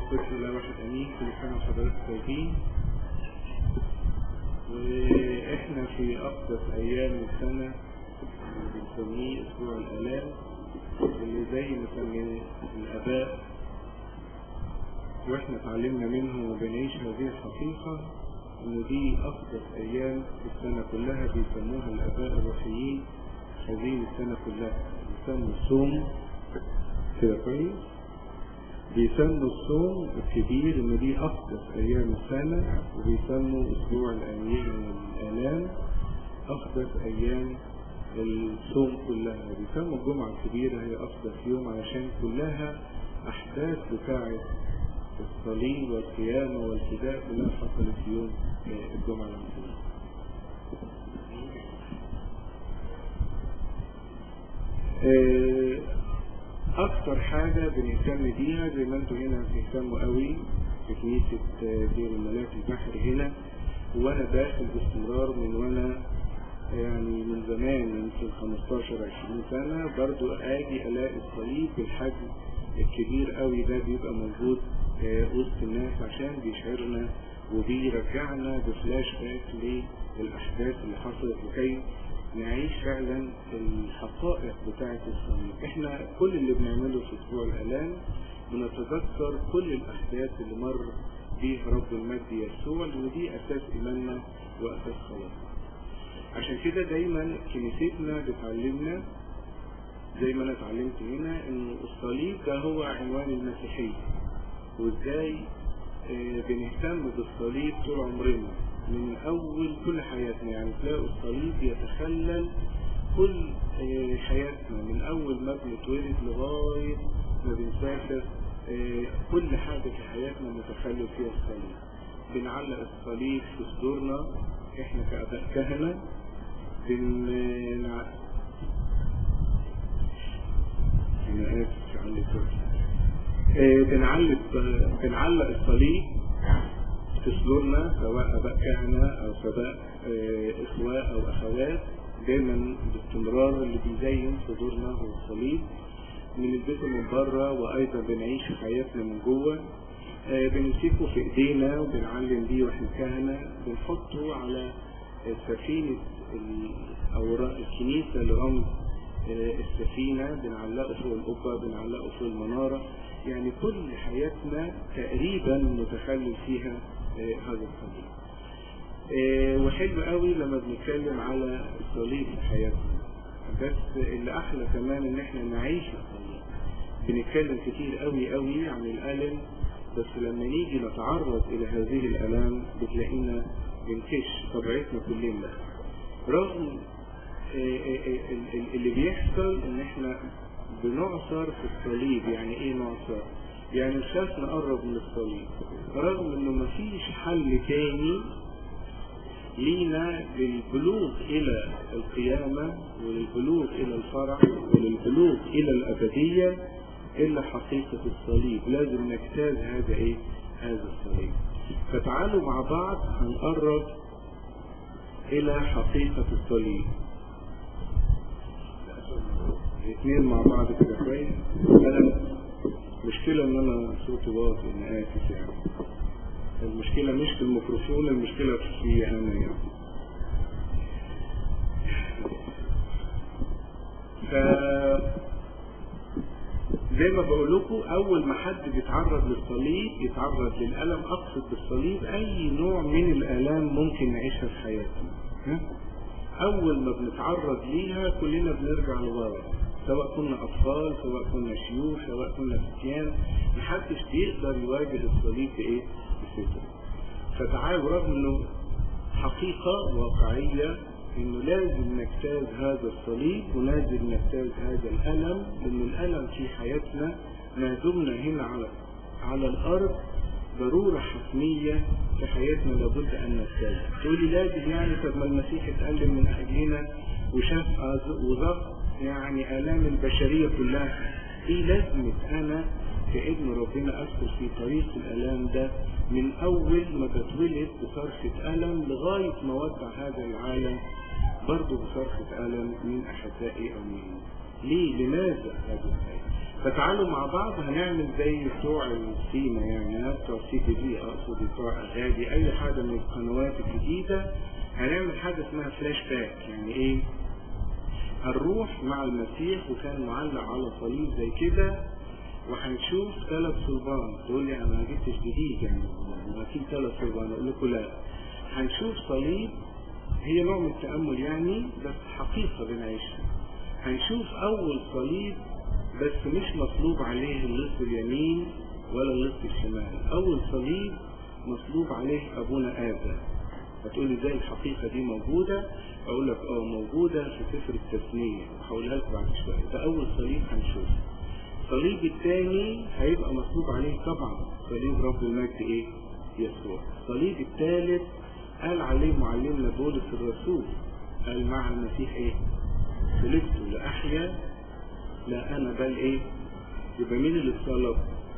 بسم الله واحد امين كل سنه وحضرتك طيبين واحنا في اقدس ايام السنه اللي بنسميه اسبوع الالام اللي زي ما سميه الاباء واحنا اتعلمنا منه وبنعيش هذه الحقيقه ان دي اقدس ايام السنه كلها بيسموها الاباء الروحيين هذه السنه كلها بيسموا الصوم كده كويس بيسموا الصوم الكبير ان دي اقدس ايام السنة وبيسموا اسبوع الالام اقدس ايام الصوم كلها بيسموا الجمعة الكبيرة هي اقدس يوم علشان كلها احداث بتاعة الصليب والقيامة والفداء كلها حصلت في يوم الجمعة الكبيرة اكتر حاجة بنهتم بيها زي ما انتم هنا بتهتموا قوي في كنيسة دير الملاك البحر هنا وانا داخل باستمرار من وانا يعني من زمان يمكن 15 20 سنة برضو اجي الاقي الصليب بالحجم الكبير قوي ده بيبقى موجود وسط الناس عشان بيشعرنا وبيرجعنا بفلاش باك للاحداث اللي حصلت لكي نعيش فعلا الحقائق بتاعة الصليب احنا كل اللي بنعمله في اسبوع الالام بنتذكر كل الاحداث اللي مر بيها رب المجد يسوع ودي اساس ايماننا واساس خلاصنا عشان كده دايما كنيستنا بتعلمنا زي ما انا اتعلمت هنا ان الصليب ده هو عنوان المسيحية وازاي اه بنهتم بالصليب طول عمرنا من اول كل حياتنا يعني تلاقوا الصليب يتخلل كل حياتنا من اول ما بنتولد لغايه ما بنسافر كل حاجه في حياتنا متخلل فيها الصليب بنعلق الصليب في صدورنا احنا كاباء كهنه بن انا اسف على بنعلق بنعلق الصليب في صدورنا سواء اباء كهنه او سواء اخوة او اخوات دايما باستمرار اللي بيزين صدورنا هو الصليب بنلبسه من بره وايضا بنعيش في حياتنا من جوه بنمسكه في ايدينا وبنعلم بيه واحنا كهنه بنحطه على سفينه اوراق الكنيسه لرمز السفينه بنعلقه فوق القبه بنعلقه فوق المناره يعني كل حياتنا تقريبا متخلل فيها هذا الصليب وحلو قوي لما بنتكلم على الصليب في حياتنا بس اللي احلى كمان ان احنا نعيش الصليب بنتكلم كتير قوي قوي عن الالم بس لما نيجي نتعرض الى هذه الالام بتلاقينا بنكش طبيعتنا كلنا رغم اللي بيحصل ان احنا بنعصر في الصليب يعني ايه نعصر يعني نخاف نقرب من الصليب رغم انه مفيش حل تاني لينا للبلوغ الى القيامة وللبلوغ الى الفرح وللبلوغ الى الابدية الا حقيقة الصليب لازم نجتاز هذا ايه هذا الصليب فتعالوا مع بعض هنقرب الى حقيقة الصليب الاثنين مع بعض كده كويس انا مشكلة ان انا صوتي واطي انا اسف يعني المشكلة مش في الميكروفون المشكلة في انا يعني ف زي ما بقول لكم اول ما حد بيتعرض للصليب يتعرض للالم اقصد بالصليب اي نوع من الالام ممكن نعيشها في حياتنا ها؟ اول ما بنتعرض ليها كلنا بنرجع لورا سواء كنا اطفال سواء كنا شيوخ سواء كنا فتيان محدش بيقدر يواجه الصليب بايه بصدره فتعالوا رغم انه حقيقة واقعية انه لازم نجتاز هذا الصليب ولازم نجتاز هذا الالم لان الالم في حياتنا ما دمنا هنا على على الارض ضرورة حتمية في حياتنا لابد ان نجتازها تقولي لازم يعني طب ما المسيح اتألم من اجلنا وشاف وذاق يعني آلام البشرية كلها ايه لازمة انا كابن ربنا ادخل في طريق الالام ده من اول ما بتولد بصرخة الم لغاية ما ودع هذا العالم برضه بصرخة الم من احبائي او من ليه لماذا هذا الخير فتعالوا مع بعض هنعمل زي بتوع السيما يعني بتوع سي تي في اقصد بتوع اغاني اي حاجه من القنوات الجديده هنعمل حاجه اسمها فلاش باك يعني ايه؟ هنروح مع المسيح وكان معلق على صليب زي كده وهنشوف ثلاث صلبان تقول لي انا ما جبتش جديد يعني ما في ثلاث صلبان اقول لكم لا هنشوف صليب هي نوع من التامل يعني بس حقيقه بنعيشها هنشوف اول صليب بس مش مصلوب عليه اللص اليمين ولا اللص الشمال اول صليب مصلوب عليه ابونا ادم هتقولي ازاي الحقيقه دي موجوده اقول لك اه موجوده في سفر التثنيه هقولها لكم بعد شويه ده اول صليب هنشوفه الصليب الثاني هيبقى مصلوب عليه طبعا صليب رب المجد ايه يسوع الصليب الثالث قال عليه معلمنا بولس الرسول قال مع المسيح ايه خلقت لاحيا لا انا بل ايه يبقى مين اللي اتصلب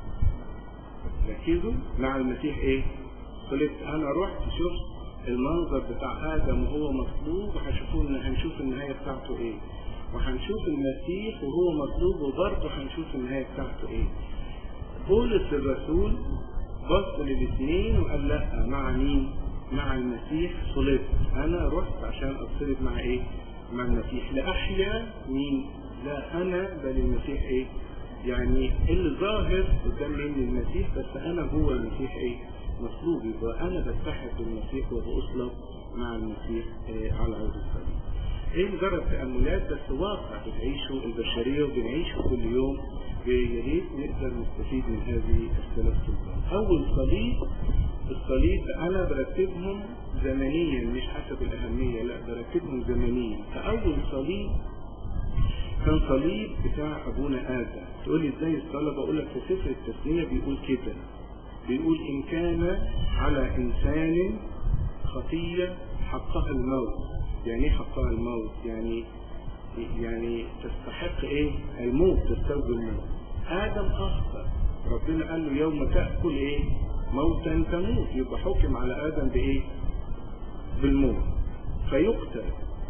ركزوا مع المسيح ايه خلقت انا رحت شفت المنظر بتاع ادم وهو مصلوب وهشوفوا ان هنشوف النهايه بتاعته ايه وهنشوف المسيح وهو مصلوب وبرضه هنشوف النهايه بتاعته ايه بولس الرسول بص للاثنين وقال لا مع مين مع المسيح صلبت انا رحت عشان اصلب مع ايه مع المسيح لاحيا مين لا انا بل المسيح ايه يعني اللي ظاهر قدام مني المسيح بس انا جوه المسيح ايه مصلوب يبقى انا بتحد بالمسيح وبأصلب مع المسيح إيه على عود الصليب ايه مجرد تأملات بس واقع بتعيشه البشرية وبنعيشه كل يوم يا ريت نقدر نستفيد من هذه الثلاث سلطات. أول صليب الصليب أنا برتبهم زمنيا مش حسب الأهمية لا برتبهم زمنيا فأول صليب كان صليب بتاع أبونا آدم تقول لي إزاي الصلاة بقول لك في سفر التثنية بيقول كده بيقول إن كان على إنسان خطية حقها الموت يعني ايه حقها الموت يعني يعني تستحق ايه الموت تستوجب الموت ادم اخطا ربنا قال له يوم تاكل ايه موتا تموت يبقى حكم على ادم بايه بالموت فيقتل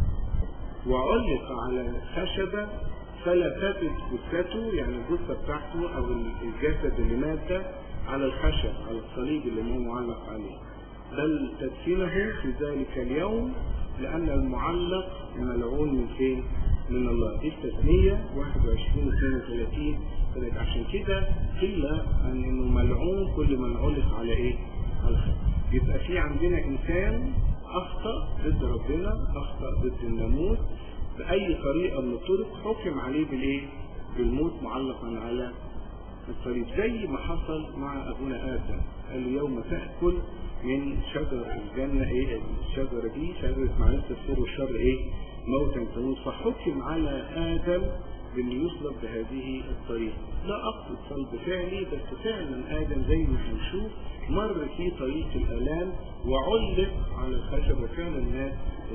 وعلق على خشبه فلا تثبت جثته يعني الجثه بتاعته او الجسد اللي مات ده على الخشب على الصليب اللي هو معلق عليه بل تدفنه في ذلك اليوم لأن المعلق ملعون من فين؟ من الله دي التثنية 21 و 32 قالت عشان كده قيل أن إنه ملعون كل من علق على إيه؟ على الخير يبقى في عندنا إنسان أخطأ ضد ربنا أخطأ ضد الناموس بأي طريقة من الطرق حكم عليه بالإيه؟ بالموت معلقا على الصليب زي ما حصل مع أبونا آدم قال له يوم تأكل من شجر الجنة ايه الشجرة دي شجرة معرفة الخير والشر ايه موتا تموت فحكم على آدم بأنه يصلب بهذه الطريقة لا أقصد صلب فعلي بس فعلا آدم زي ما هنشوف مر في طريق الآلام وعلق على الخشب وكان الناس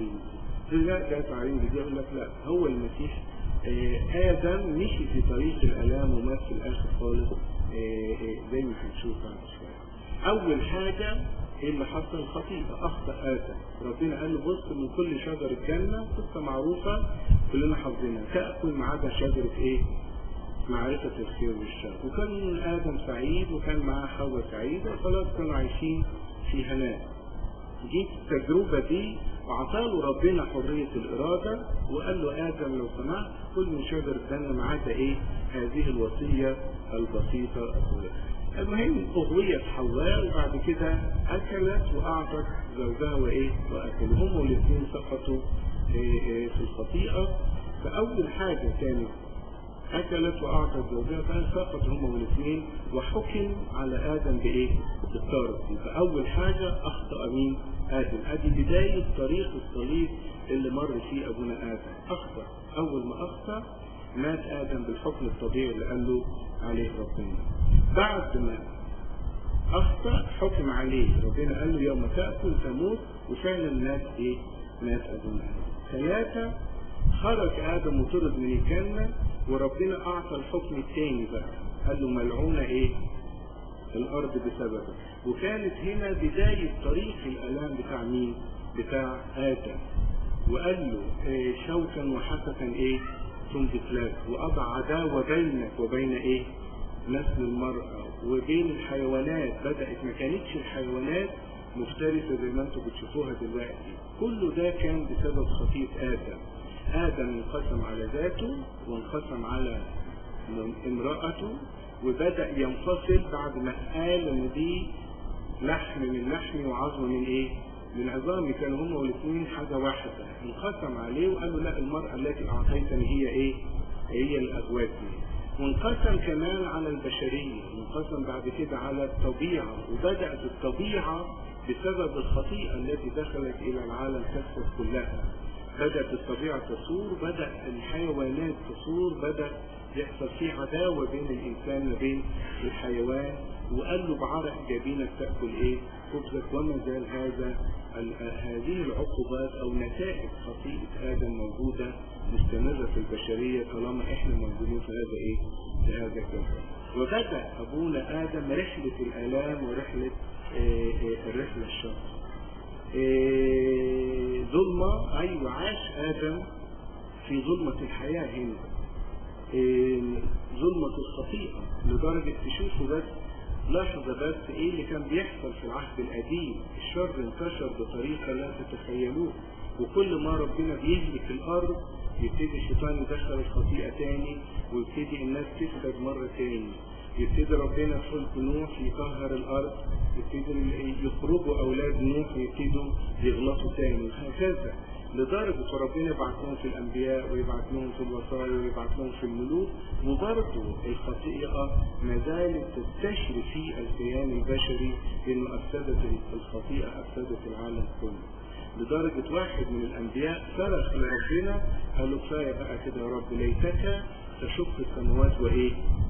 لا ده تعليم جديد يقول لك لا هو المسيح آدم مشي في طريق الآلام ومات في الآخر خالص زي ما هنشوف بعد شوية أول حاجة ايه اللي حصل خطيئة اخطأ ادم ربنا قال له بص من كل شجر الجنة قصة معروفة كلنا حافظينها تأكل ما عدا شجرة ايه معرفة الخير والشر وكان ادم سعيد وكان معاه حواء سعيدة وخلاص كانوا عايشين في هناء جيت التجربة دي وعطاله ربنا حرية الإرادة وقال له آدم لو سمحت كل من شجر الجنة ما عدا إيه هذه الوصية البسيطة الصغيرة المهم أغوية حواء وبعد كده أكلت وأعطت زوجها وإيه وأكلوا هم والاثنين سقطوا في الخطيئة فأول حاجة كانت أكلت وأعطت زوجها فسقط هم والاثنين وحكم على آدم بإيه؟ بالطرد فأول حاجة أخطأ مين؟ آدم أدي بداية طريق الصليب اللي مر فيه أبونا آدم أخطأ أول ما أخطأ مات آدم بالحكم الطبيعي اللي قال له عليه ربنا بعد ما أخطأ حكم عليه ربنا قال له يوم تأكل تموت وفعلا مات إيه؟ مات أبونا آدم ثلاثة خرج آدم وطرد من الجنة وربنا أعطى الحكم الثاني بقى قال له ملعونة إيه؟ الأرض بسببه وكانت هنا بداية طريق الآلام بتاع مين؟ بتاع آدم وقال له إيه شوكا وحسكا إيه؟ تنبت لك وأضع عداوة بينك وبين إيه؟ نسل المرأة وبين الحيوانات بدأت ما كانتش الحيوانات مفترسة زي ما انتم بتشوفوها دلوقتي كل ده كان بسبب خطيئة آدم آدم انقسم على ذاته وانقسم على امرأته وبدأ ينفصل بعد ما قال ان دي لحم من لحمي وعظم من ايه؟ من عظامي كانوا هما والاثنين حاجة واحدة انقسم عليه وقال له لا المرأة التي أعطيتني هي ايه؟ هي اللي أغوتني وانقسم كمان على البشرية وانقسم بعد كده على الطبيعة وبدأت الطبيعة بسبب الخطيئة التي دخلت إلى العالم تكسر كلها بدأت الطبيعة تصور بدأ الحيوانات تصور بدأ يحصل في عداوة بين الإنسان وبين الحيوان وقال له بعرق جبينك تأكل إيه خبزك وما زال هذا هذه العقوبات أو نتائج خطيئة آدم موجودة مستمرة في البشرية طالما إحنا موجودين في هذا إيه في هذا الكوكب وبدأ أبونا آدم رحلة الآلام ورحلة إيه إيه الرحلة الشاقة إيه ظلمة أيوة عاش آدم في ظلمة الحياة هنا ظلمة الخطيئة لدرجة تشوفوا بس لحظة بس ايه اللي كان بيحصل في العهد القديم الشر انتشر بطريقة لا تتخيلوه وكل ما ربنا بيهلك الارض يبتدي الشيطان يدخل الخطيئة تاني ويبتدي الناس تفسد مرة تاني يبتدي ربنا في خلق نوح يطهر الارض يبتدي يخرجوا اولاد نوح ويبتدوا يغلطوا تاني وهكذا لدرجة ربنا يبعت لهم في الأنبياء ويبعت لهم في الوصايا ويبعت لهم في الملوك وبرضه الخطيئة ما زالت تستشري في الكيان البشري إنه أفسدت الخطيئة أفسدت العالم كله. لدرجة واحد من الأنبياء صرخ لربنا قال له كفاية بقى كده يا رب ليتك تشق السماوات وإيه؟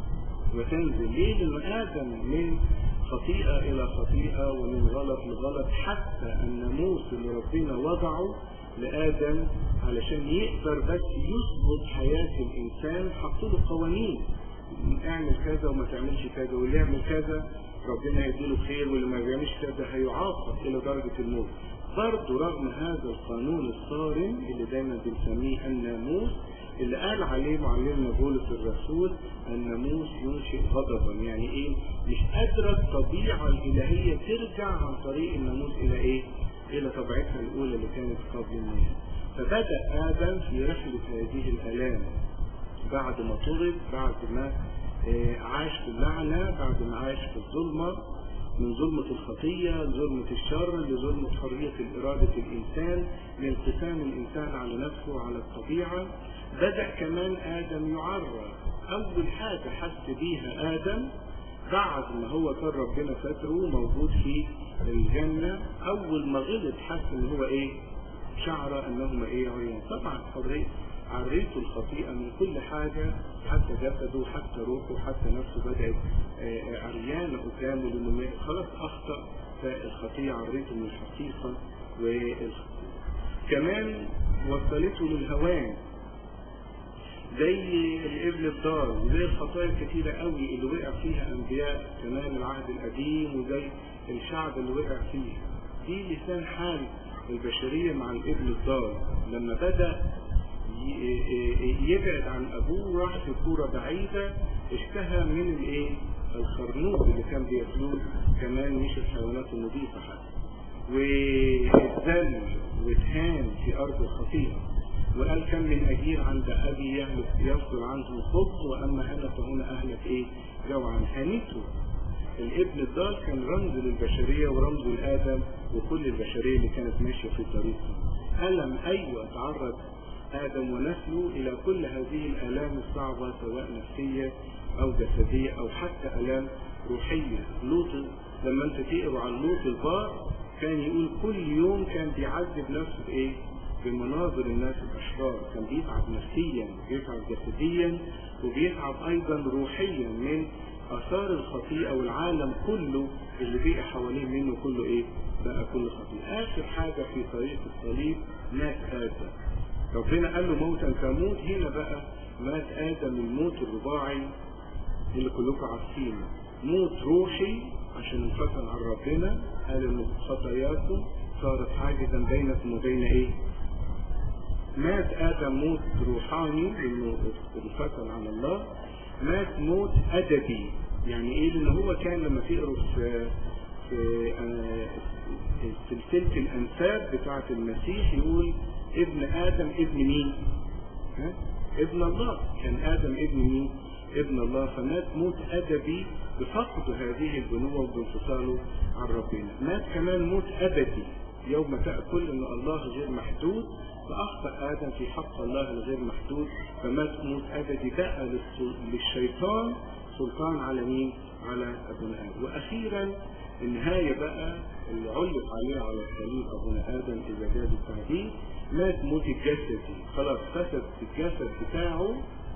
وتنزل ليه؟ لأن آدم من خطيئة إلى خطيئة ومن غلط لغلط حتى الناموس اللي ربنا وضعه لآدم علشان يقدر بس يظبط حياة الإنسان حط له قوانين اعمل كذا وما تعملش كذا واللي يعمل كذا ربنا يديله خير واللي ما بيعملش كذا هيعاقب إلى درجة الموت برضه رغم هذا القانون الصارم اللي دايما بنسميه الناموس اللي قال عليه معلمنا بولس الرسول الناموس ينشئ غضبا يعني ايه مش قادرة الطبيعة الإلهية ترجع عن طريق الناموس إلى ايه إلى طبيعتها الأولى اللي كانت قبل الموت فبدأ آدم في رحلة هذه الآلام بعد ما طرد بعد ما عاش في اللعنة بعد ما عاش في الظلمة من ظلمة الخطية لظلمة الشر لظلمة حرية إرادة الإنسان لانقسام الإنسان على نفسه وعلى الطبيعة بدأ كمان آدم يعرض أول حاجة حس بيها آدم بعد ما هو كان ربنا ستره موجود في الجنة أول ما غلط حس إن هو إيه؟ شعر أنهما إيه عريان طبعا حرية عريته الخطيئة من كل حاجة حتى جسده حتى روحه حتى نفسه بدأت عريانة قدامه لأنه خلاص أخطأ فالخطيئة عريته من الحقيقة والخطيئة كمان وصلته للهوان زي الابن الضال وزي الخطايا الكتيرة قوي اللي وقع فيها أنبياء كمان العهد القديم وزي الشعب اللي وقع فيه دي لسان حال البشرية مع الابن الضال لما بدأ يبعد عن أبوه راح في كورة بعيدة اشتهى من الايه الخرنوب اللي كان بياكلوه كمان مش الحيوانات النظيفة حتى واتذل واتهان في أرض الخطيئة وقال كم من أجير عند أبي يهلك يصدر عنه خبز وأما أنا فهنا أهلك إيه جوعا هنيته الابن الضال كان رمز للبشرية ورمز لآدم وكل البشرية اللي كانت ماشية في طريقه ألم أيوة تعرض آدم ونسله إلى كل هذه الآلام الصعبة سواء نفسية أو جسدية أو حتى آلام روحية لوط لما أنت تقروا عن لوط البار كان يقول كل يوم كان بيعذب نفسه بإيه؟ بمناظر الناس الأشرار كان بيتعب نفسيا بيتعب جسديا وبيتعب أيضا روحيا من آثار الخطيئة والعالم كله اللي بقى حواليه منه كله إيه؟ بقى كله خطيئة آخر حاجة في طريق الصليب مات آدم ربنا قال له موتا تموت هنا بقى مات آدم الموت الرباعي اللي كلكم عارفينه موت روحي عشان انفصل عن ربنا قال ان خطاياكم صارت حاجزا بينكم وبين ايه؟ مات ادم موت روحاني لانه انفصل عن الله مات موت ادبي يعني ايه لان هو كان لما تقروا في في آه، سلسله الانساب بتاعه المسيح يقول ابن ادم ابن مين؟ ها؟ ابن الله كان ادم ابن مين؟ ابن الله فمات موت ادبي بفقد هذه البنوه وبانفصاله عن ربنا مات كمان موت ابدي يوم تاكل ان الله غير محدود فاخطا ادم في حق الله الغير محدود فمات موت ابدي بقى للسل- للشيطان سلطان على مين؟ على ابونا ادم واخيرا النهايه بقى اللي علق عليها على الصليب ابونا ادم اذا جاز التعبير مات موت الجسدي خلاص فسد الجسد بتاعه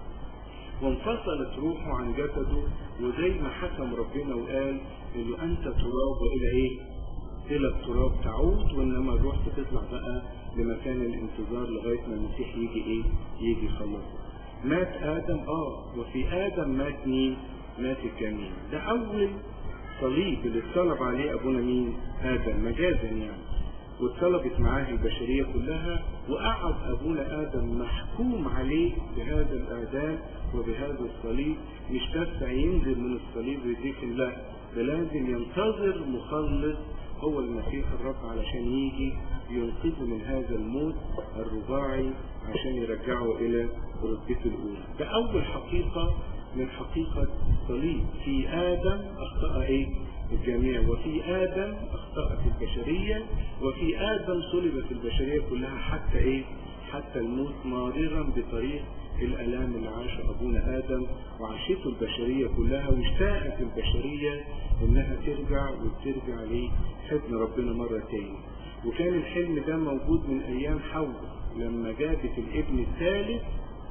وانفصلت روحه عن جسده وزي ما حكم ربنا وقال انه انت تراب والى ايه؟ الى التراب تعود وانما الروح بتطلع بقى لمكان الانتظار لغايه ما المسيح يجي ايه؟ يجي يخلصه. مات ادم اه وفي ادم مات مين؟ مات الجميع. ده اول صليب اللي اتصلب عليه ابونا مين؟ ادم مجازا يعني. واتصلبت معاه البشريه كلها وقعد ابونا ادم محكوم عليه بهذا الاعدام وبهذا الصليب مش بس ينزل من الصليب ويديكم لا ده لازم ينتظر مخلص هو المسيح الرب علشان يجي ينقذه من هذا الموت الرباعي عشان يرجعه الى رتبته الاولى ده اول حقيقه من حقيقه الصليب في ادم اخطا ايه الجميع وفي آدم أخطأت البشرية وفي آدم صلبت البشرية كلها حتى إيه؟ حتى الموت ماررا بطريق الآلام اللي عاش أبونا آدم وعاشته البشرية كلها واشتاقت البشرية إنها ترجع وترجع لحضن ربنا مرة تاني وكان الحلم ده موجود من أيام حواء لما جابت الابن الثالث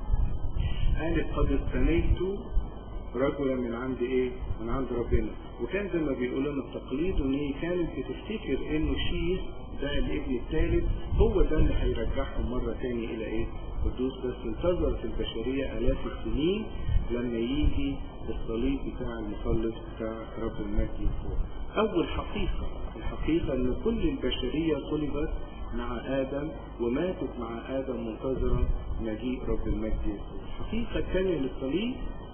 قالت قد استنيت رجلا من عند ايه؟ من عند ربنا وكان زي ما بيقول لنا التقليد ان هي كانت بتفتكر انه شيث ده الابن الثالث هو ده اللي هيرجعهم مره تاني الى ايه؟ قدوس بس انتظرت البشريه الاف السنين لما يجي الصليب بتاع المخلص بتاع رب المجد يسوع. اول حقيقه الحقيقه ان كل البشريه صلبت مع ادم وماتت مع ادم منتظره مجيء رب المجد يسوع. الحقيقه الثانيه للصليب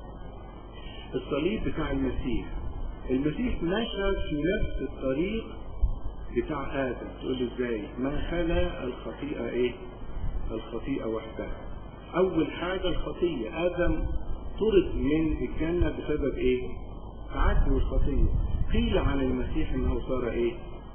الصليب بتاع المسيح المسيح مشى في نفس الطريق بتاع ادم تقول له ازاي ما خلا الخطيئه ايه الخطيئه وحدها اول حاجه الخطيه ادم طرد من الجنه بسبب ايه تعدي الخطيه قيل عن المسيح انه صار ايه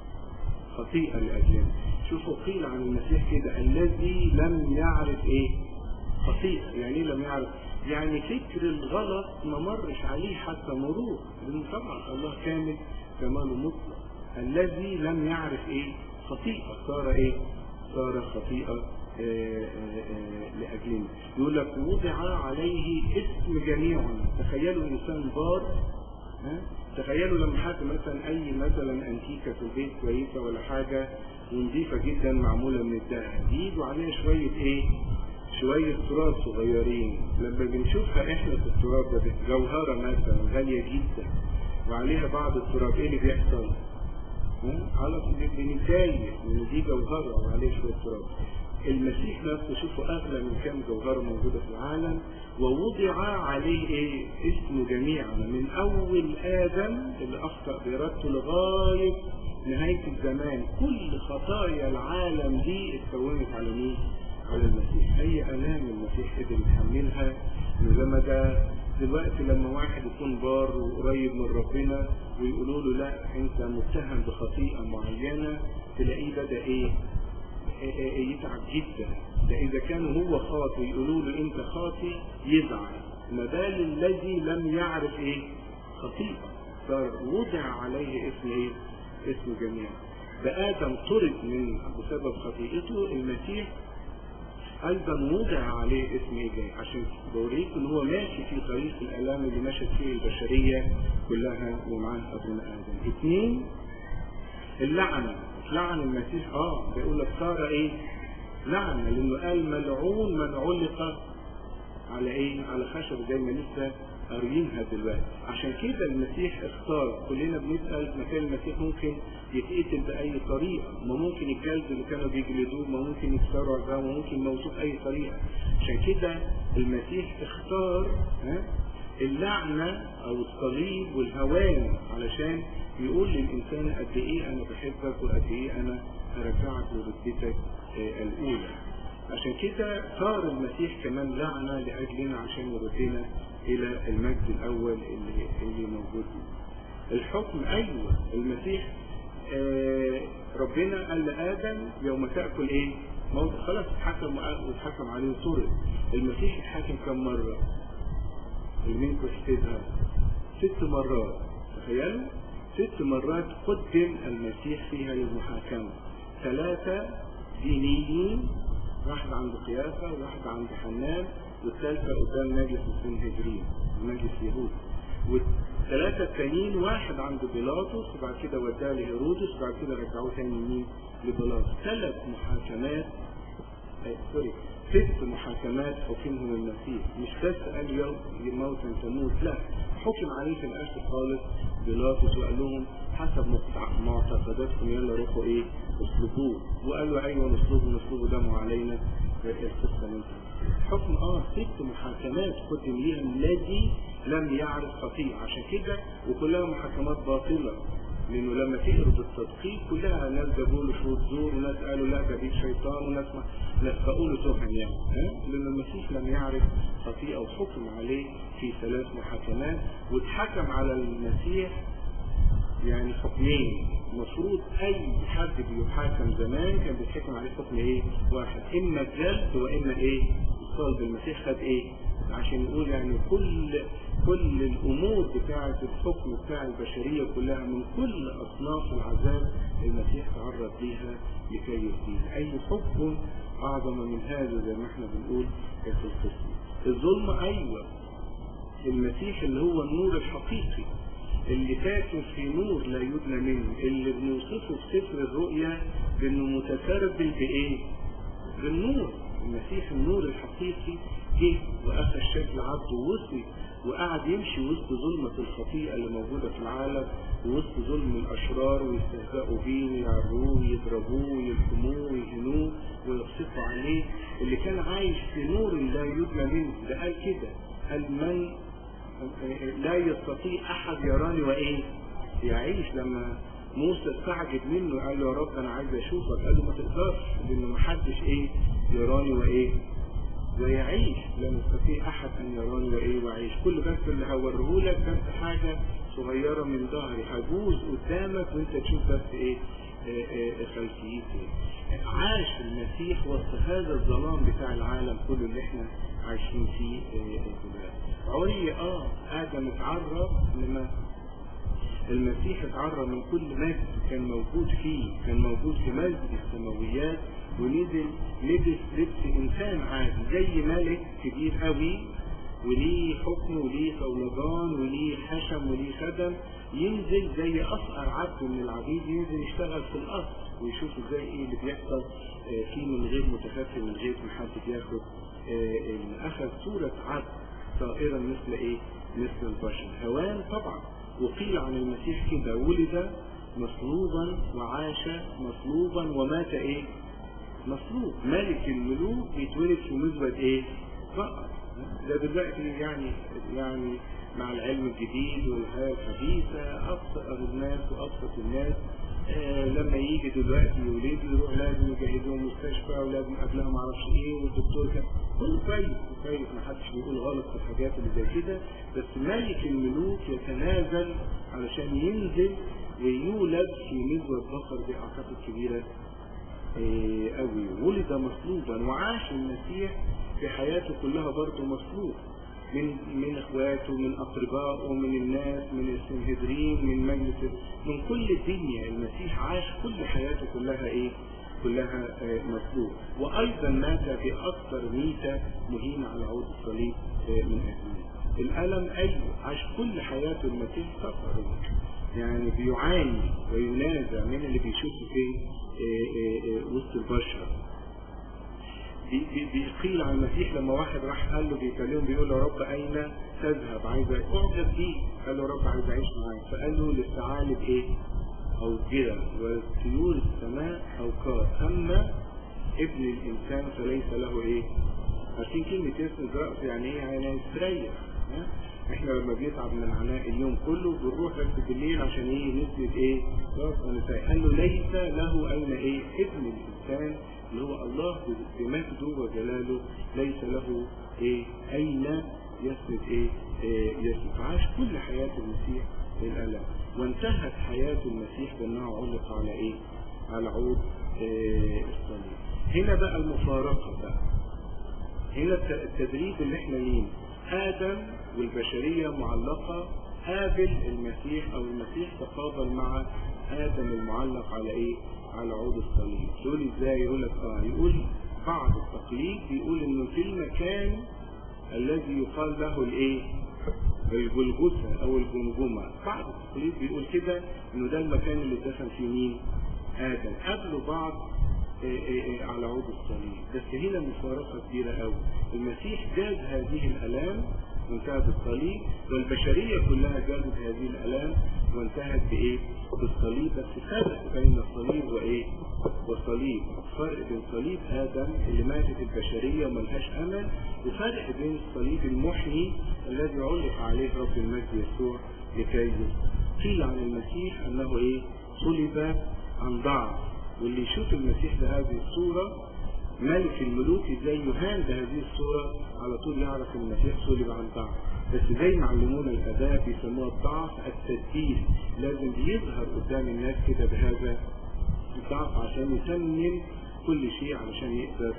خطيئه لاجلنا شوفوا قيل عن المسيح كده الذي لم يعرف ايه خطيئه يعني ايه لم يعرف يعني فكر الغلط ما مرش عليه حتى مرور لان طبعا الله كامل كماله مطلق الذي لم يعرف ايه خطيئه صار ايه صار خطيئه آه، آه، آه، لاجلنا يقول لك وضع عليه اسم جميعنا تخيلوا انسان بار ها؟ تخيلوا لما حد مثلا اي مثلا انتيكه في البيت كويسه ولا حاجه ونظيفه جدا معموله من الذهب يجوا عليها شويه ايه شوية تراب صغيرين لما بنشوفها احنا في التراب ده جوهرة مثلا غالية جدا وعليها بعض التراب ايه اللي بيحصل؟ ها؟ على طول بنتضايق ان دي جوهرة وعليها شوية تراب المسيح نفسه شوفوا اغلى من كام جوهرة موجودة في العالم ووضع عليه ايه؟ اسمه جميعنا من اول ادم اللي اخطأ بارادته لغاية نهاية الزمان كل خطايا العالم دي اتكونت على مين؟ على المسيح اي الام المسيح قدر يتحملها لما ده دلوقتي لما واحد يكون بار وقريب من ربنا ويقولوا له لا انت متهم بخطيئه معينه تلاقيه بدا ايه إيه- إيه يتعب جدا ده اذا كان هو خاطي يقولوا له انت خاطي يزعل ما بال الذي لم يعرف ايه خطيئه صار وضع عليه اسم ايه اسم جميع بآدم طرد من بسبب خطيئته المسيح ايضا وضع عليه اسم ايه جاي عشان بوريك ان هو ماشي في طريق الالام اللي مشت فيه البشريه كلها ومعاه ابونا ادم اثنين اللعنه لعن المسيح اه بيقول لك صار ايه لعنه لانه قال ملعون من علق على ايه على خشب زي ما لسه قاريينها دلوقتي عشان كده المسيح اختار كلنا بنسال مكان المسيح ممكن يتقتل باي طريقه ما ممكن الجلد اللي كانوا بيجلدوه ما ممكن يكسروا عظامه ما ممكن يموتوه باي طريقه عشان كده المسيح اختار ها اللعنه او الصليب والهوان علشان يقول للانسان قد ايه انا بحبك وقد ايه انا هرجعك لرتبتك الاولى عشان كده صار المسيح كمان لعنة لأجلنا عشان يردنا إلى المجد الأول اللي, اللي موجود الحكم أيوة المسيح آه ربنا قال لآدم يوم تأكل إيه؟ موت خلاص اتحكم واتحكم عليه وطرد المسيح اتحكم كم مرة؟ اللي منكم يحسبها ست مرات تخيلوا ست مرات قدم المسيح فيها للمحاكمة ثلاثة دينيين واحد عند قيافة وواحد عند حنان والثالثة قدام مجلس السنهدرين مجلس يهود والثلاثة التانيين واحد عند بيلاطس وبعد كده وداه لهيرودس وبعد كده رجعوه تاني مين لبيلاطس ثلاث محاكمات سوري ست محاكمات حكمهم المسيح مش بس قال يوم موتا تموت لا حكم عليه في الاخر خالص بيلاطس وقال لهم حسب معتقداتكم يلا روحوا ايه اسلبوه وقال له ايوه نصلبه نصلبه دمه علينا القصه اللي حكم اه ست محاكمات قدم ليها الذي لم يعرف خطيئة عشان كده وكلها محاكمات باطلة لانه لما تقروا بالتدقيق كلها ناس جابوا له شهود زور وناس قالوا لا ده بيت شيطان وناس ما لفقوا له تهم يعني ها لان المسيح لم يعرف خطيئة وحكم عليه في ثلاث محاكمات واتحكم على المسيح يعني حكمين المفروض اي حد بيحاكم زمان كان بيتحكم عليه حكم ايه واحد اما الجلد واما ايه الصلب المسيح خد ايه عشان يقول يعني كل كل الامور بتاعه الحكم بتاع البشريه كلها من كل اصناف العذاب المسيح تعرض ليها لكي يهدينا اي حكم اعظم من هذا زي ما احنا بنقول في القسم الظلم ايوه المسيح اللي هو النور الحقيقي اللي ساكن في نور لا يدنى منه اللي بنوصفه في سفر الرؤيا بانه متسربل بايه بالنور المسيح النور الحقيقي جه واخذ شكل عبد ووصي وقعد يمشي وسط ظلمة الخطيئة اللي موجودة في العالم ووسط ظلم الأشرار ويستهزئوا بيه ويعروه ويضربوه ويلحموه ويهنوه ويقسطوا عليه اللي كان عايش في نور لا يدنى منه ده قال كده قال من لا يستطيع احد يراني وايه يعيش لما موسى استعجب منه قال له يا رب انا عايز اشوفك قال له ما تقدرش لان ما حدش ايه يراني وايه ويعيش لا يستطيع احد ان يراني وايه ويعيش كل بس اللي هوريه لك بس حاجه صغيره من ظهري هجوز قدامك وانت تشوف بس ايه خلفيتي عاش المسيح وسط هذا الظلام بتاع العالم كله اللي احنا عايشين فيه دلوقتي عري اه ادم اتعرى لما المسيح اتعرى من كل مجد كان موجود فيه كان موجود في مجد السماويات ونزل لبس لبس انسان عادي زي ملك كبير قوي وليه حكم وليه صولجان وليه حشم وليه خدم ينزل زي اصغر عبد من العبيد ينزل يشتغل في القصر ويشوف ازاي ايه اللي بيحصل فيه من غير متخفي من غير ما حد بياخد اخذ صورة عبد طائرا مثل ايه مثل البشر هوان طبعا وقيل عن المسيح كده ولد مصلوبا وعاش مصلوبا ومات ايه مصلوب ملك الملوك بيتولد في مزبد ايه فقط ده دلوقتي يعني يعني مع العلم الجديد والحياة الحديثة أبسط الناس وأبسط الناس آه لما يجي دلوقتي يولد يروح لازم يجهزوه مستشفى ولازم قبلها ما اعرفش ايه والدكتور كان كله كويس كويس ما حدش بيقول غلط في الحاجات اللي زي كده بس ملك الملوك يتنازل علشان ينزل ويولد في نزوة بقر دي اعتقد كبيرة إيه قوي ولد مصلوبا وعاش المسيح في حياته كلها برضه مصلوب من من اخواته من اقربائه من الناس من السنهدرين من مجلس من كل الدنيا المسيح عاش كل حياته كلها ايه كلها آه مصلوب وايضا مات باكثر ميته مهينه على عود الصليب آه من اجلنا الالم ايوه عاش كل حياته المسيح سفر يعني بيعاني وينازع من اللي بيشوفه في آه وسط البشر بيقيل عن المسيح لما واحد راح قال له بيكلمه بيقول له يا رب اين تذهب عايز اعجب بيه قال له رب عايز اعيش معاك فقال له للثعالب ايه اوجرة وطيور السماء اوكار اما ابن الانسان فليس له ايه عارفين كلمة يسند رأس يعني ايه يعني يستريح ها؟ احنا لما بيتعب من عناء اليوم كله بنروح بس بالليل عشان ايه نسند ايه راس ونساء قال له ليس له اين ايه ابن الانسان اللي هو الله بمجده وجلاله ليس له ايه اين يسند ايه, إيه يسند فعاش كل حياة المسيح الالم وانتهت حياة المسيح بانه علق على ايه على عود إيه الصليب هنا بقى المفارقة بقى هنا التدريب اللي احنا ليه ادم والبشرية معلقة قابل المسيح او المسيح تقابل مع ادم المعلق على ايه على عود الصليب تقول ازاي يقول لك اه يقول بعض التقليد بيقول انه في المكان الذي يقال له الايه الجلجثة او الجمجمة بعض التقليد بيقول كده انه ده المكان اللي اتدفن فيه مين ادم قابلوا بعض إيه إيه إيه على عود الصليب بس هنا مفارقة كبيرة قوي المسيح جاز هذه الالام وانتهت بالصليب والبشرية كلها جازت هذه الالام وانتهت بايه بالصليب بس فرق بين الصليب وايه والصليب فرق بين صليب ادم اللي ماتت البشرية وملهاش امل وفرق بين الصليب المحيي الذي علق عليه رب المجد يسوع لكي قيل عن المسيح انه ايه صلب عن ضعف واللي يشوف المسيح بهذه الصورة ملك الملوك ازاي يهان بهذه الصورة على طول يعرف ان المسيح صلب عن ضعف بس زي ما علمونا الاداء بيسموها الضعف التدبير لازم يظهر قدام الناس كده بهذا الضعف عشان يسمن كل شيء علشان يقدر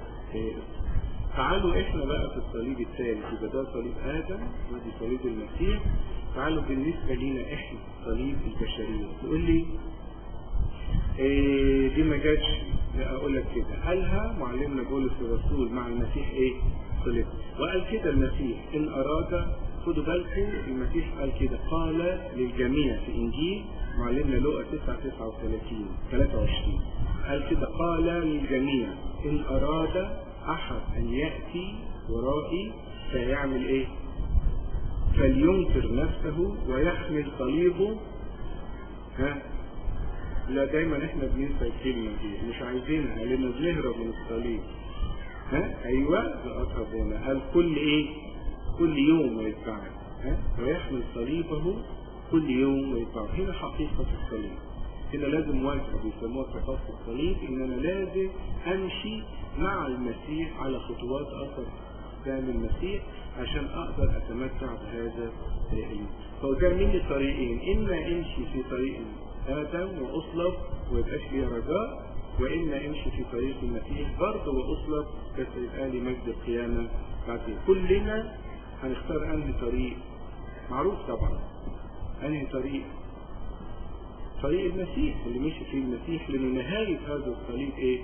تعالوا احنا بقى في الصليب الثالث يبقى ده صليب ادم ودي صليب المسيح تعالوا بالنسبة لنا احنا صليب البشرية تقول لي إيه دي ما جاتش لا اقول لك كده قالها معلمنا بولس الرسول مع المسيح ايه صلب وقال كده المسيح ان اراد خدوا بالكم المسيح قال كده قال للجميع في انجيل معلمنا لوقا 9 39 23 قال كده قال للجميع ان اراد احد ان ياتي ورائي فيعمل ايه فلينكر نفسه ويحمل صليبه ها لا دايما احنا بننسى الكلمة دي مش عايزينها لان بنهرب من الصليب ها ايوه لأقربونا قال كل ايه كل يوم ويتبعني ها ويحمل صليبه كل يوم ويتبعه هنا حقيقة الصليب هنا لازم واجب بيسموها ثقافة الصليب ان انا لازم امشي مع المسيح على خطوات اثر قدام المسيح عشان اقدر اتمتع بهذا فقدام مني طريقين اما امشي في طريق ادم واصلب ويبقاش لي رجاء واما امشي في طريق المسيح برضه واصلب بس يبقى لي مجد القيامه بعدين كلنا هنختار انهي طريق معروف طبعا انهي طريق طريق المسيح اللي مشي فيه المسيح لان نهايه هذا الصليب ايه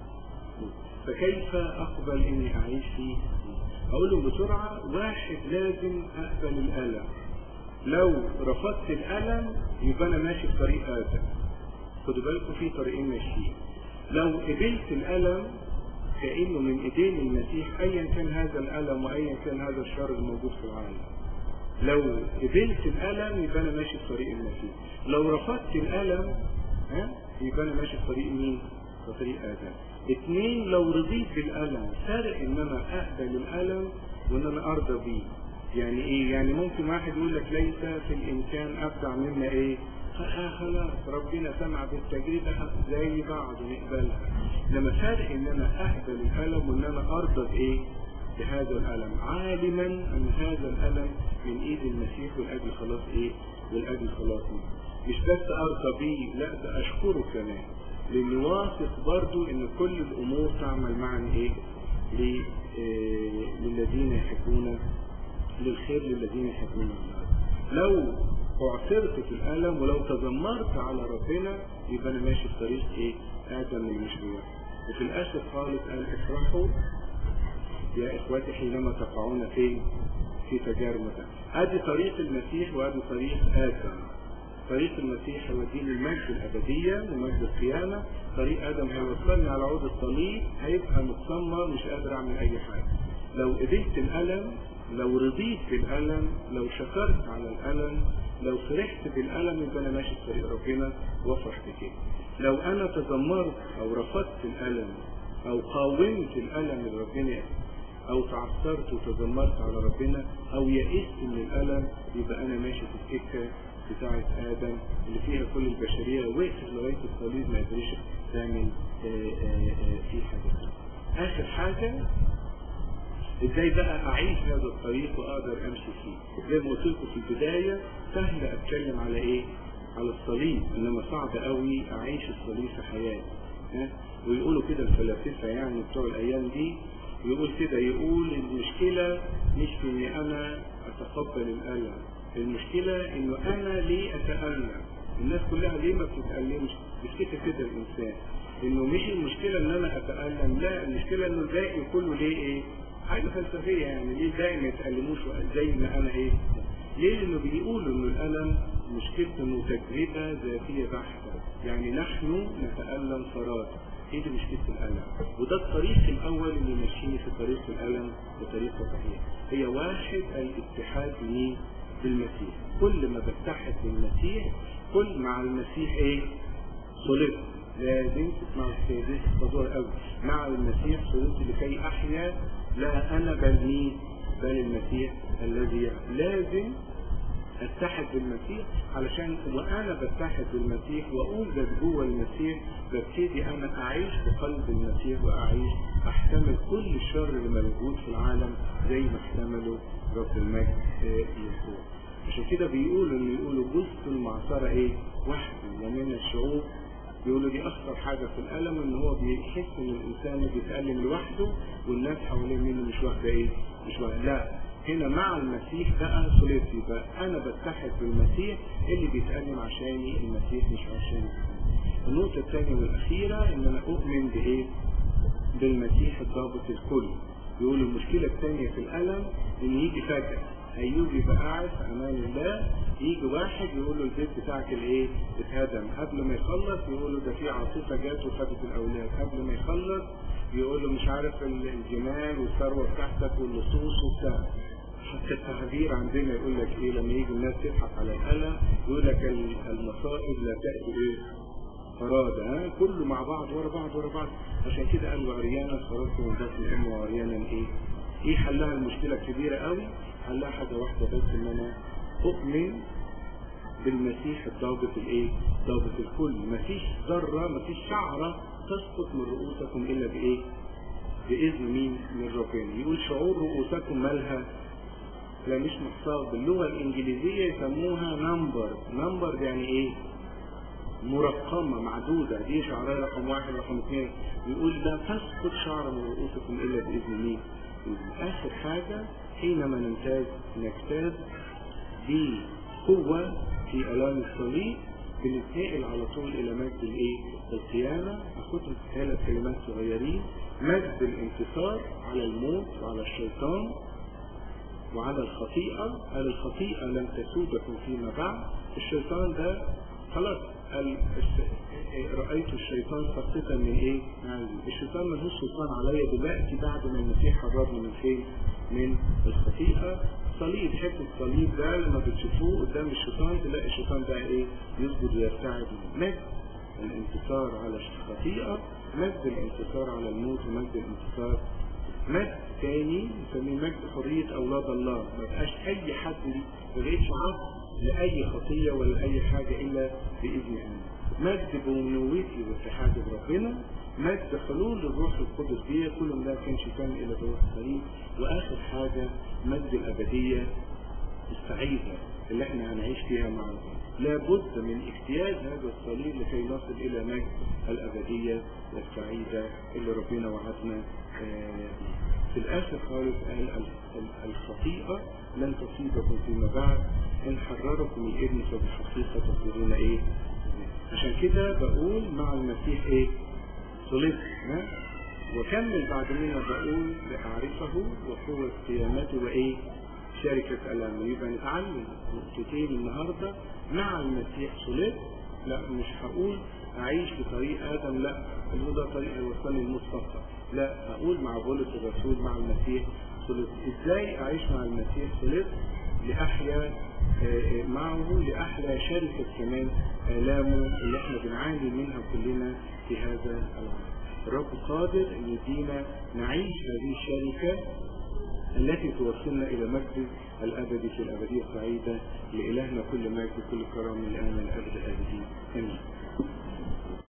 فكيف اقبل اني اعيش فيه اقول له بسرعه واحد لازم اقبل الالم لو رفضت الالم يبقى انا ماشي في طريق ادم خدوا بالكم في طريقين ماشيين لو قبلت الالم كانه من ايدين المسيح ايا كان هذا الالم وايا كان هذا الشر الموجود في العالم لو قبلت الالم يبقى انا ماشي في طريق المسيح لو رفضت الالم ها يبقى انا ماشي في طريق مين في طريق ادم اثنين لو رضيت بالالم فرق ان انا اقبل الالم وان انا ارضى بيه يعني ايه يعني ممكن واحد يقول لك ليس في الامكان ابدع مما ايه آه خلاص ربنا سمع بالتجربة زي بعض نقبلها لما فرق ان انا اقبل الالم وان انا ارضى بايه بهذا الالم عالما ان هذا الالم من ايد المسيح والاجل خلاص ايه والاجل خلاص إيه؟ مش بس ارضى بيه لا ده اشكره كمان لاني واثق برضو ان كل الامور تعمل معا ايه للذين يحبون للخير للذين يحبون الله لو اعثرت في الالم ولو تذمرت على ربنا يبقى انا ماشي في طريق ايه ادم المشروع وفي الاخر خالص قال افرحوا يا اخواتي حينما تقعون في في تجارب ادي طريق المسيح وادي طريق ادم طريق المسيح هو دين المجد الابديه ومجد القيامه طريق ادم هيوصلني على عود الصليب هيبقى متسمر مش قادر اعمل اي حاجه لو قبلت الالم لو رضيت بالألم لو شكرت على الألم لو فرحت بالألم يبقى أنا ماشي في طريق ربنا وافرح بكده لو أنا تذمرت أو رفضت الألم أو قاومت الألم اللي ربنا أو تعثرت وتذمرت على ربنا أو يئست من الألم يبقى أنا ماشي في السكة بتاعة آدم اللي فيها كل البشرية وقفت لغاية الصليب ما قدرش تعمل فيه حاجة آخر حاجة ازاي بقى اعيش هذا الطريق واقدر امشي فيه زي ما قلت لكم في البدايه سهل اتكلم على ايه على الصليب انما صعب قوي اعيش الصليب في حياتي ها ويقولوا كده الفلاسفه يعني بتوع الايام دي يقول كده يقول المشكله مش في اني انا اتقبل الالم المشكله انه انا ليه اتالم الناس كلها ليه ما بتتالمش بيفتكر كده الانسان انه مش المشكله ان انا اتالم لا المشكله انه الباقي كله ليه ايه حاجه فلسفيه يعني ليه الباقي ما يتالموش زي ما انا ايه ليه لانه بيقولوا انه الالم مشكلته انه تجربه ذاتيه بحته يعني نحن نتالم فراد هي دي مشكله الالم وده الطريق الاول اللي ماشيني في طريق الالم بطريقه صحيحه هي واحد الاتحاد مين بالمسيح كل ما بتحد بالمسيح كل مع المسيح ايه صلبت لازم تسمعوا الحكايه دي تحفظوها قوي مع المسيح صلبت لكي احيا لا انا بل مين بل المسيح الذي لازم اتحد بالمسيح علشان وانا بتحد بالمسيح واوجد جوه المسيح ببتدي انا اعيش بقلب المسيح واعيش احتمل كل الشر اللي موجود في العالم زي ما احتمله رب المجد يسوع عشان كده بيقولوا ان يقولوا جزء المعصره ايه؟ وحده ومن الشعوب بيقولوا دي اخطر حاجه في الالم ان هو بيحس ان الانسان بيتالم لوحده والناس حواليه منه مش واخده ايه؟ مش واخده لا هنا مع المسيح بقى صليت يبقى انا بتحد بالمسيح اللي بيتالم عشاني المسيح مش عشاني النقطه الثانيه والاخيره ان انا اؤمن بايه؟ بالمسيح الضابط الكل يقول المشكله الثانيه في الالم ان يجي فجاه ايوب يبقى قاعد في امان الله يجي واحد يقول له البيت بتاعك الايه؟ اتهدم قبل ما يخلص يقول له ده في عاصفه جت وخدت الاولاد قبل ما يخلص يقول له مش عارف الجمال والثروه بتاعتك واللصوص وبتاع حتى التعبير عندنا يقول لك ايه لما يجي الناس تضحك على الالم يقول لك المصائب لا تاتي ايه؟ فرادى ها كله مع بعض ورا بعض ورا بعض عشان كده قال وعريانا خرجت من بطن الام وعريانا ايه؟ ايه حلها المشكله الكبيره قوي؟ حلها حاجه واحده بس ان انا اؤمن بالمسيح الضابط الايه؟ ضابط الكل، مفيش ذره مفيش شعره تسقط من رؤوسكم الا بايه؟ باذن مين؟ من ربنا، يقول شعور رؤوسكم مالها؟ لا مش محصاه باللغه الانجليزيه يسموها نمبر، نمبر يعني ايه؟ مرقمة معدودة دي شعرها رقم واحد رقم اثنين يقول لا تسقط شعر من رؤوسكم إلا بإذن مين؟ آخر حاجة حينما نمتاز نجتاز بقوة في ألام الصليب بنتنقل على طول إلى مجد الإيه؟ القيامة أخدهم في ثلاث كلمات صغيرين مجد الانتصار على الموت وعلى الشيطان وعلى الخطيئة قال الخطيئة لن تسودكم فيما بعد الشيطان ده خلاص قال رأيت الشيطان سقطا من ايه؟ يعني الشيطان ملهوش سلطان عليا دلوقتي بعد ما المسيح حررني من فين؟ من الخطيئة صليب حتة الصليب ده لما بتشوفوه قدام الشيطان تلاقي الشيطان بقى ايه؟ يسجد ويرتعد مجد الانتصار على الخطيئة مجد الانتصار على الموت ومجد الانتصار مجد تاني نسميه مجد حرية أولاد الله ما بقاش أي حد ما بقتش عبد لأي خطية ولا أي حاجة إلا بإذن أنا مجد بنوتي واتحادي بربنا مجد حلول الروح القدس بيا كل ما ده كانش كان إلا بروح الكريم وآخر حاجة مجد الأبدية السعيدة اللي احنا هنعيش فيها مع الله لابد من اجتياز هذا الصليب لكي نصل إلى مجد الأبدية السعيدة اللي ربنا وعدنا في الآخر خالص قال الخطيئة لن تصيبكم فيما بعد إن حرركم الابن فبالحقيقة تصيرون إيه؟ عشان كده بقول مع المسيح إيه؟ صلبت ها؟ وكمل بعد منها بقول لأعرفه وقوة قيامته وإيه؟ شركة ألامه يبقى نتعلم نقطتين النهاردة مع المسيح صلبت لا مش هقول أعيش بطريق آدم لا اللي ده طريق هيوصلني الموت فقط لا هقول مع بولس الرسول مع المسيح صلبت ازاي اعيش مع المسيح صلبت لاحيا معه لاحلى شركة كمان الامه اللي احنا بنعاني منها كلنا في هذا العالم الرب قادر ان يدينا نعيش هذه الشركة التي توصلنا الى مجد الابدي في الابدية السعيدة لالهنا كل مجد وكل كرم من الان الابد الابدين امين